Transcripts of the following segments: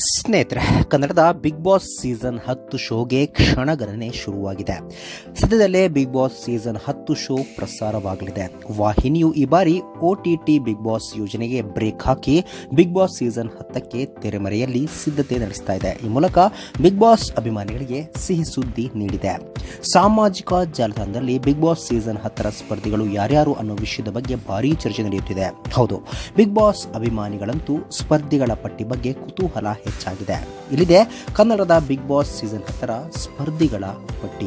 ಸ್ನೇಹಿತರೆ ಕನ್ನಡದ big Boss season ಹತ್ತು ಶೋಗೆ ಕ್ಷಣಗಣನೆ ಶುರುವಾಗಿದೆ ಸದ್ಯದಲ್ಲೇ ಬಿಗ್ ಬಾಸ್ ಸೀಸನ್ ಹತ್ತು ಶೋ ಪ್ರಸಾರವಾಗಲಿದೆ ವಾಹಿನಿಯು ಈ ಬಾರಿ ಒಟಿಟಿ ಬಿಗ್ ಬಾಸ್ ಯೋಜನೆಗೆ ಬ್ರೇಕ್ ಹಾಕಿ ಬಿಗ್ ಬಾಸ್ ಸೀಸನ್ ಹತ್ತಕ್ಕೆ ತೆರೆಮರೆಯಲ್ಲಿ ಸಿದ್ಧತೆ ನಡೆಸ್ತಾ ಇದೆ ಈ ಮೂಲಕ ಬಿಗ್ ಬಾಸ್ ಅಭಿಮಾನಿಗಳಿಗೆ ಸಿಹಿ ಸುದ್ದಿ ನೀಡಿದೆ ಸಾಮಾಜಿಕ ಜಾಲತಾಣದಲ್ಲಿ ಬಿಗ್ ಬಾಸ್ ಸೀಸನ್ ಹತ್ತರ ಸ್ಪರ್ಧಿಗಳು ಯಾರ್ಯಾರು ಅನ್ನೋ ವಿಷಯದ ಬಗ್ಗೆ ಭಾರೀ ಚರ್ಚೆ ನಡೆಯುತ್ತಿದೆ ಹೌದು ಬಿಗ್ ಬಾಸ್ ಅಭಿಮಾನಿಗಳಂತೂ ಸ್ಪರ್ಧಿಗಳ ಪಟ್ಟಿ ಬಗ್ಗೆ ಕುತೂಹಲ ಹೆಚ್ಚಾಗಿದೆ ಇಲ್ಲಿದೆ ಕನ್ನಡದ ಬಿಗ್ ಬಾಸ್ ಸೀಸನ್ ಹತ್ತರ ಸ್ಪರ್ಧಿಗಳ ಪಟ್ಟಿ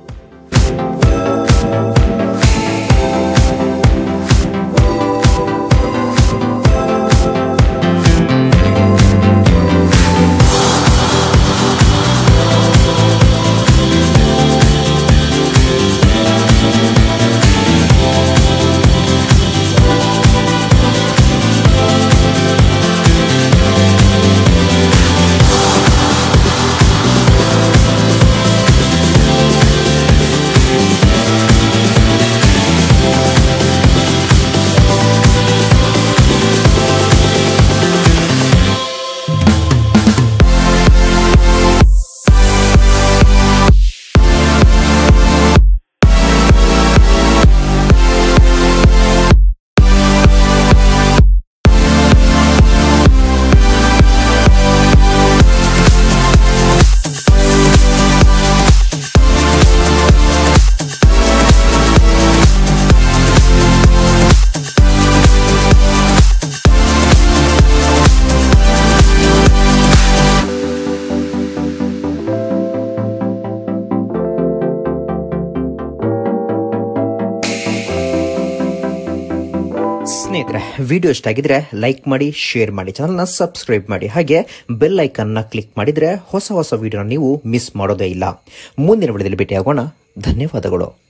ಸ್ನೇಹಿತರೆ ವಿಡಿಯೋ ಇಷ್ಟ ಆಗಿದ್ರೆ ಲೈಕ್ ಮಾಡಿ ಶೇರ್ ಮಾಡಿ ಚಾನಲ್ನ ಸಬ್ಸ್ಕ್ರೈಬ್ ಮಾಡಿ ಹಾಗೆ ಬೆಲ್ ಐಕನ್ನ ಕ್ಲಿಕ್ ಮಾಡಿದ್ರೆ ಹೊಸ ಹೊಸ ವಿಡಿಯೋನ ನೀವು ಮಿಸ್ ಮಾಡೋದೇ ಇಲ್ಲ ಮುಂದಿನ ವಿಡಿಯೋದಲ್ಲಿ ಭೇಟಿಯಾಗೋಣ ಧನ್ಯವಾದಗಳು